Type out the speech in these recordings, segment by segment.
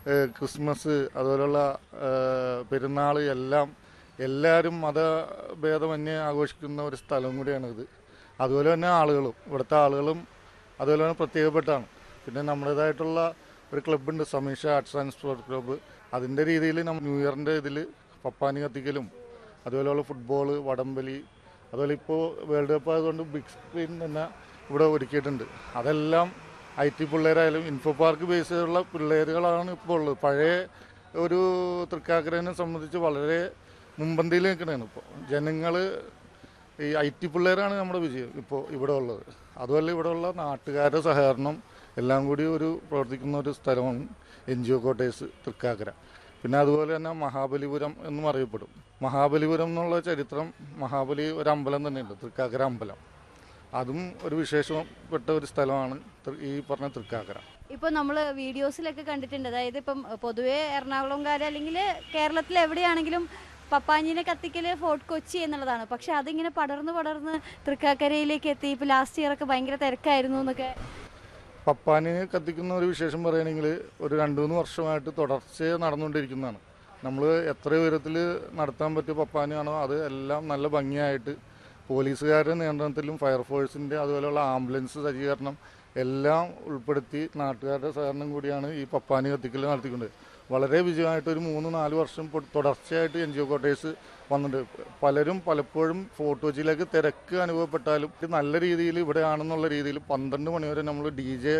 ഏഹ് Christmas അതുപോലുള്ള പെരുന്നാൾ എല്ലാം എല്ലാവരും മതഭേദമന്യേ ആഘോഷിക്കുന്ന ഒരു സ്ഥലം കൂടിയാണിത് അതുപോലെ തന്നെ ആളുകളും ഇവിടുത്തെ ആളുകളും അതുപോലെ തന്നെ പ്രത്യേകപ്പെട്ടാണ് പിന്നെ നമ്മുടേതായിട്ടുള്ള ഒരു ക്ലബ്ബുണ്ട് Sameesha arts and sports club അതിൻ്റെ രീതിയിൽ നമ്മൾ ന്യൂ ഇയറിൻ്റെ ഇതിൽ പപ്പാനി കത്തിക്കലും അതുപോലെയുള്ള ഫുട്ബോൾ വടംവലി അതുപോലെ ഇപ്പോൾ വേൾഡ് കപ്പ് ആയതുകൊണ്ട് ബിഗ് സ്ക്രീൻ തന്നെ ഇവിടെ ഒരുക്കിയിട്ടുണ്ട് അതെല്ലാം ഐ ടി പിള്ളേരായാലും ഇൻഫോ പാർക്ക് ബേസ് ചെയ്തുള്ള പിള്ളേരുകളാണ് ഇപ്പോൾ ഉള്ളത് പഴയ ഒരു തൃക്കാക്കരനെ സംബന്ധിച്ച് വളരെ മുമ്പന്തിയിൽ നിൽക്കണതാണ് ഇപ്പോൾ ജനങ്ങൾ ഈ ഐ ടി പിള്ളേരാണ് നമ്മുടെ വിജയം ഇപ്പോൾ ഇവിടെ ഉള്ളത് അതുമല്ല ഇവിടെ ഉള്ള നാട്ടുകാരുടെ സഹകരണം എല്ലാം കൂടി ഒരു പ്രവർത്തിക്കുന്ന ഒരു സ്ഥലമാണ് N G O quarters Thrikkakara പിന്നെ അതുപോലെ തന്നെ മഹാബലിപുരം എന്നും അറിയപ്പെടും മഹാബലിപുരം എന്നുള്ള ചരിത്രം മഹാബലി ഒരു അമ്പലം തന്നെയുണ്ട് തൃക്കാക്കര അമ്പലം അതും ഒരു വിശേഷപ്പെട്ട ഒരു സ്ഥലമാണ് തൃ- ഈ പറഞ്ഞ തൃക്കാക്കര ഇപ്പൊ നമ്മൾ വീഡിയോസിലൊക്കെ കണ്ടിട്ടുണ്ട് അതായത് ഇപ്പം പൊതുവെ എറണാകുളംകാർ അല്ലെങ്കിൽ കേരളത്തിൽ എവിടെയാണെങ്കിലും പപ്പാഞ്ഞിനെ കത്തിക്കല് ഫോർട്ട് കൊച്ചി എന്നുള്ളതാണ് പക്ഷെ അതിങ്ങനെ പടർന്ന് പടർന്ന് തൃക്കാക്കരയിലേക്ക് എത്തി ഇപ്പൊ ലാസ്റ്റ് ഇയർ ഒക്കെ ഭയങ്കര തിരക്കായിരുന്നു എന്നൊക്കെ പപ്പാനെ കത്തിക്കുന്ന ഒരു വിശേഷം പറയുകയാണെങ്കിൽ ഒരു രണ്ട് മൂന്ന് വർഷമായിട്ട് തുടർച്ചയായി നടന്നുകൊണ്ടിരിക്കുന്നതാണ് നമ്മൾ എത്ര ഉയരത്തിൽ നടത്താൻ പറ്റിയ പപ്പാനാണോ അത് എല്ലാം നല്ല ഭംഗിയായിട്ട് പോലീസുകാരുടെ നിയന്ത്രണത്തിലും ഫയർഫോഴ്സിൻ്റെ അതുപോലെയുള്ള ആംബുലൻസ് സജ്ജീകരണം എല്ലാം ഉൾപ്പെടുത്തി നാട്ടുകാരുടെ സഹകരണം കൂടിയാണ് ഈ പപ്പാനി കത്തിക്കൽ നടത്തിക്കൊണ്ട് വളരെ വിജയമായിട്ട് ഒരു മൂന്ന് നാല് വർഷം പൊ- തുടർച്ചയായിട്ട് എൻ ജി ഒ കോട്ടേഴ്സ് വന്നിട്ടുണ്ട് പലരും പലപ്പോഴും ഫോർട്ട് കൊച്ചിയിലേക്ക് തിരക്ക് അനുഭവപ്പെട്ടാലും ഇത് നല്ല രീതിയിൽ ഇവിടെയാണെന്നുള്ള രീതിയിൽ പന്ത്രണ്ട് മണിവരെ നമ്മൾ ഡി ജെ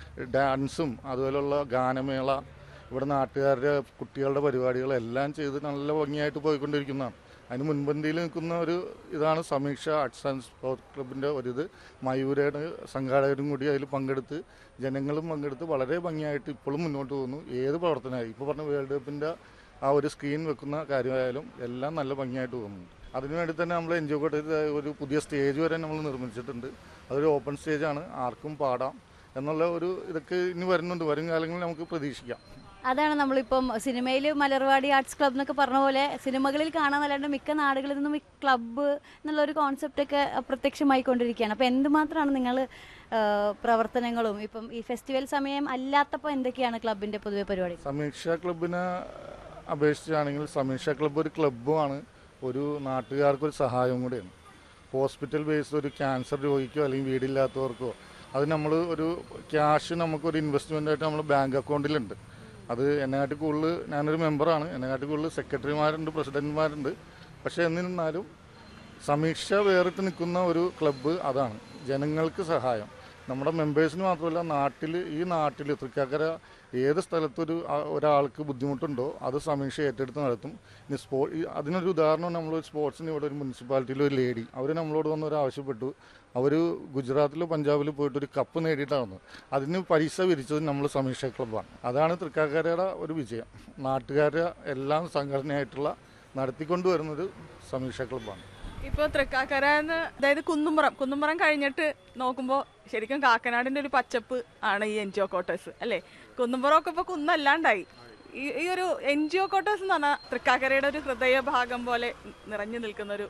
ഡാൻസും അതുപോലെയുള്ള ഗാനമേള ഇവിടെ നാട്ടുകാരുടെ കുട്ടികളുടെ പരിപാടികളെല്ലാം ചെയ്ത് നല്ല ഭംഗിയായിട്ട് പോയിക്കൊണ്ടിരിക്കുന്നതാണ് അതിന് മുൻപന്തിയിൽ നിൽക്കുന്ന ഒരു ഇതാണ് സമീക്ഷ ആർട്സ് ആൻഡ് സ്പോർട്സ് ക്ലബിൻ്റെ ഒരിത് മയൂരയുടെ സംഘാടകരും കൂടി അതിൽ പങ്കെടുത്ത് ജനങ്ങളും പങ്കെടുത്ത് വളരെ ഭംഗിയായിട്ട് ഇപ്പോഴും മുന്നോട്ട് പോകുന്നു ഏത് പ്രവർത്തനമായി ഇപ്പോൾ പറഞ്ഞ വേൾഡ് കപ്പിൻ്റെ ആ ഒരു സ്ക്രീൻ വെക്കുന്ന കാര്യമായാലും എല്ലാം നല്ല ഭംഗിയായിട്ട് പോകുന്നുണ്ട് അതിനുവേണ്ടി തന്നെ നമ്മൾ എൻജോയ് കോട്ടയത്ത് ഒരു പുതിയ സ്റ്റേജ് വരെ നമ്മൾ നിർമ്മിച്ചിട്ടുണ്ട് അതൊരു ഓപ്പൺ സ്റ്റേജാണ് ആർക്കും പാടാം എന്നുള്ള ഒരു ഇതൊക്കെ ഇനി വരുന്നുണ്ട് വരും കാലങ്ങളിൽ നമുക്ക് പ്രതീക്ഷിക്കാം അതാണ് നമ്മളിപ്പം സിനിമയിൽ മലർവാടി ആർട്സ് ക്ലബ് എന്നൊക്കെ പറഞ്ഞ പോലെ സിനിമകളിൽ കാണാന്നല്ലാണ്ട് മിക്ക നാടുകളിൽ നിന്നും ഈ ക്ലബ്ബ് എന്നുള്ള ഒരു കോൺസെപ്റ്റ് ഒക്കെ അപ്രത്യക്ഷമായിക്കൊണ്ടിരിക്കുകയാണ് അപ്പോൾ എന്തുമാത്രമാണ് നിങ്ങൾ പ്രവർത്തനങ്ങളും ഇപ്പം ഈ ഫെസ്റ്റിവൽ സമയം അല്ലാത്തപ്പോൾ എന്തൊക്കെയാണ് ക്ലബിന്റെ പൊതുവെ പരിപാടി സമീക്ഷ ക്ലബിനെ അപേക്ഷിച്ചാണെങ്കിൽ സമീക്ഷ ക്ലബ്ബ് ഒരു ക്ലബ്ബുമാണ് ഒരു നാട്ടുകാർക്കൊരു സഹായവും കൂടെയാണ് ഹോസ്പിറ്റൽ ബേസ്ഡ് ഒരു ക്യാൻസർ രോഗിക്കോ അല്ലെങ്കിൽ വീടില്ലാത്തവർക്കോ അത് നമ്മൾ ഒരു ക്യാഷ് നമുക്കൊരു ഇൻവെസ്റ്റ്മെൻ്റ് ആയിട്ട് നമ്മൾ ബാങ്ക് അക്കൗണ്ടിലുണ്ട് അത് എന്നെക്കാട്ടി കൂടുതൽ ഞാനൊരു മെമ്പറാണ് എന്നെക്കാട്ടി കൂടുതൽ സെക്രട്ടറിമാരുണ്ട് പ്രസിഡന്റുമാരുണ്ട് പക്ഷേ എന്നിരുന്നാലും സമീക്ഷ വേറിട്ട് നിൽക്കുന്ന ഒരു ക്ലബ്ബ് അതാണ് ജനങ്ങൾക്ക് സഹായം നമ്മുടെ മെമ്പേഴ്സിന് മാത്രമല്ല നാട്ടിൽ ഈ നാട്ടിൽ തൃക്കാക്കര ഏത് സ്ഥലത്തൊരു ആ- ഒരാൾക്ക് ബുദ്ധിമുട്ടുണ്ടോ അത് സമീക്ഷ ഏറ്റെടുത്ത് നടത്തും ഇനി സ്പോ ഈ അതിനൊരു ഉദാഹരണം നമ്മൾ സ്പോർട്സിന് ഇവിടെ ഒരു മുനിസിപ്പാലിറ്റിയിൽ ഒരു ലേഡി അവർ നമ്മളോട് വന്ന് ഒരു ആവശ്യപ്പെട്ടു അവർ ഗുജറാത്തിലോ പഞ്ചാബിലോ പോയിട്ട് ഒരു കപ്പ് നേടിയിട്ടാണ് വന്നത് അതിന് പൈസ വിരിച്ചത് നമ്മൾ സമീക്ഷ ക്ലബ്ബാണ് അതാണ് തൃക്കാക്കരയുടെ ഒരു വിജയം നാട്ടുകാരുടെ എല്ലാം സംഘടനയായിട്ടുള്ള നടത്തിക്കൊണ്ടുവരുന്നത് സമീക്ഷ ക്ലബ്ബാണ് ഇപ്പൊ തൃക്കാക്കര എന്ന് അതായത് കുന്നുംപുറം കുന്നുംപുറം കഴിഞ്ഞിട്ട് നോക്കുമ്പോൾ ശരിക്കും കാക്കനാടിന്റെ ഒരു പച്ചപ്പ് ആണ് ഈ എൻ ജി ഒ ക്വാർട്ടേഴ്സ് അല്ലേ കുന്നുംപുറം ഒക്കെ ഇപ്പൊ കുന്നല്ലാണ്ടായി ഈ ഈ ഒരു എൻ ജി ഒ ക്വാർട്ടേഴ്സ് എന്ന് പറഞ്ഞാൽ തൃക്കാക്കരയുടെ ഒരു ഹൃദയഭാഗം പോലെ നിറഞ്ഞു നിൽക്കുന്ന ഒരു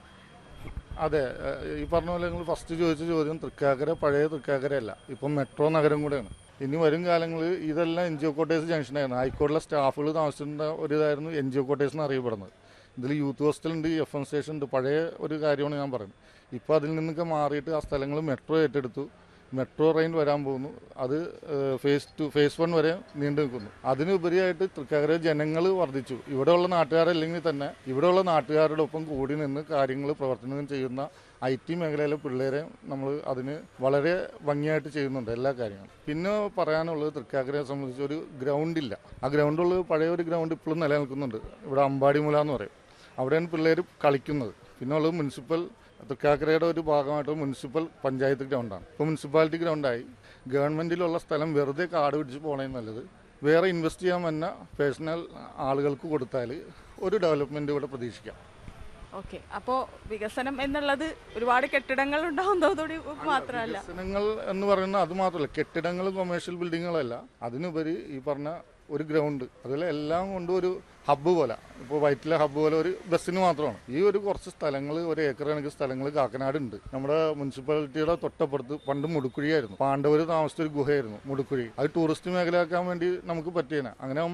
അതെ ഏഹ് ഈ പറഞ്ഞ പോലെ നിങ്ങൾ ഫസ്റ്റ് ചോദിച്ച ചോദ്യം തൃക്കാക്കര പഴയ തൃക്കാക്കരയല്ല ഇപ്പം മെട്രോ നഗരം കൂടെയാണ് ഇനി വരും കാലങ്ങളിൽ ഇതെല്ലാം എൻ ജി ഒ കോട്ടേഴ്സ് ജംഗ്ഷനായിരുന്നു ഹൈക്കോടതിയിലെ സ്റ്റാഫുകൾ താമസിച്ചിരുന്ന ഒരു ഇതായിരുന്നു എൻ ജി ഒ കോട്ടേഴ്സ് എന്ന് അറിയപ്പെടുന്നത് ഇതിൽ യൂത്ത് ഹോസ്റ്റലുണ്ട് എഫ് എം സ്റ്റേഷൻ ഉണ്ട് പഴയ ഒരു കാര്യമാണ് ഞാൻ പറയുന്നത് ഇപ്പോൾ അതിൽ നിന്നൊക്കെ മാറിയിട്ട് ആ സ്ഥലങ്ങൾ മെട്രോ ഏറ്റെടുത്തു മെട്രോ റെയിൽ വരാൻ പോകുന്നു അത് ഫേസ് ടു ഫേസ് വൺ വരെ നീണ്ടു നിൽക്കുന്നു അതിനുപരിയായിട്ട് തൃക്കാക്കര ജനങ്ങൾ വർദ്ധിച്ചു ഇവിടെയുള്ള നാട്ടുകാരല്ലെങ്കിൽ തന്നെ ഇവിടെയുള്ള നാട്ടുകാരുടെ ഒപ്പം കൂടി നിന്ന് കാര്യങ്ങൾ പ്രവർത്തനം ചെയ്യുന്ന ഐ ടി മേഖലയിലെ പിള്ളേരെ നമ്മൾ അതിന് വളരെ ഭംഗിയായിട്ട് ചെയ്യുന്നുണ്ട് എല്ലാ കാര്യങ്ങളും പിന്നെ പറയാനുള്ളത് തൃക്കാക്കരയെ സംബന്ധിച്ച് ഒരു ഗ്രൗണ്ട് ഇല്ല ആ ഗ്രൗണ്ടുള്ളത് പഴയ ഒരു ഗ്രൗണ്ട് ഇപ്പോഴും നിലനിൽക്കുന്നുണ്ട് ഇവിടെ അമ്പാടിമുല എന്ന് പറയും അവിടെയാണ് പിള്ളേർ കളിക്കുന്നത് പിന്നെ ഉള്ളത് മുനിസിപ്പൽ തൃക്കാക്കരയുടെ ഒരു ഭാഗമായിട്ട് മുനിസിപ്പൽ പഞ്ചായത്ത് ഗ്രൗണ്ടാണ് ഇപ്പോൾ മുനിസിപ്പാലിറ്റി ഗ്രൗണ്ടായി ഗവൺമെൻറ്റിലുള്ള സ്ഥലം വെറുതെ കാട് പിടിച്ച് പോണേ നല്ലത് വേറെ ഇൻവെസ്റ്റ് ചെയ്യാൻ വന്ന പേഴ്സണൽ ആളുകൾക്ക് കൊടുത്താൽ ഒരു ഡെവലപ്മെൻറ്റ് ഇവിടെ പ്രതീക്ഷിക്കാം ഓക്കെ അപ്പോൾ വികസനം എന്നുള്ളത് ഒരുപാട് കെട്ടിടങ്ങൾ ഉണ്ടാവുന്നതോടുകൂടി മാത്രമല്ല വികസനങ്ങൾ എന്ന് പറയുന്നത് അത് മാത്രമല്ല കെട്ടിടങ്ങൾ കൊമേഴ്ഷ്യൽ ബിൽഡിങ്ങുകളല്ല അതിനുപരി ഈ പറഞ്ഞ ഒരു ഗ്രൗണ്ട് അതുപോലെ എല്ലാം കൊണ്ടും ഒരു ഹബ്ബ് പോലെ ഇപ്പോൾ വയറ്റിലെ ഹബ്ബ് പോലെ ഒരു ബസ്സിന് മാത്രമാണ് ഈ ഒരു കുറച്ച് സ്ഥലങ്ങൾ ഒരു ഏക്കർ കണക്ക് സ്ഥലങ്ങൾ കാക്കനാട് ഉണ്ട് നമ്മുടെ മുനിസിപ്പാലിറ്റിയുടെ തൊട്ടപ്പുറത്ത് പണ്ട് മുടുക്കുഴിയായിരുന്നു പാണ്ഡവർ താമസിച്ച ഒരു ഗുഹയായിരുന്നു മുടുക്കുഴി അത് ടൂറിസ്റ്റ് മേഖലയാക്കാൻ വേണ്ടി നമുക്ക് പറ്റിയേനെ അങ്ങനെ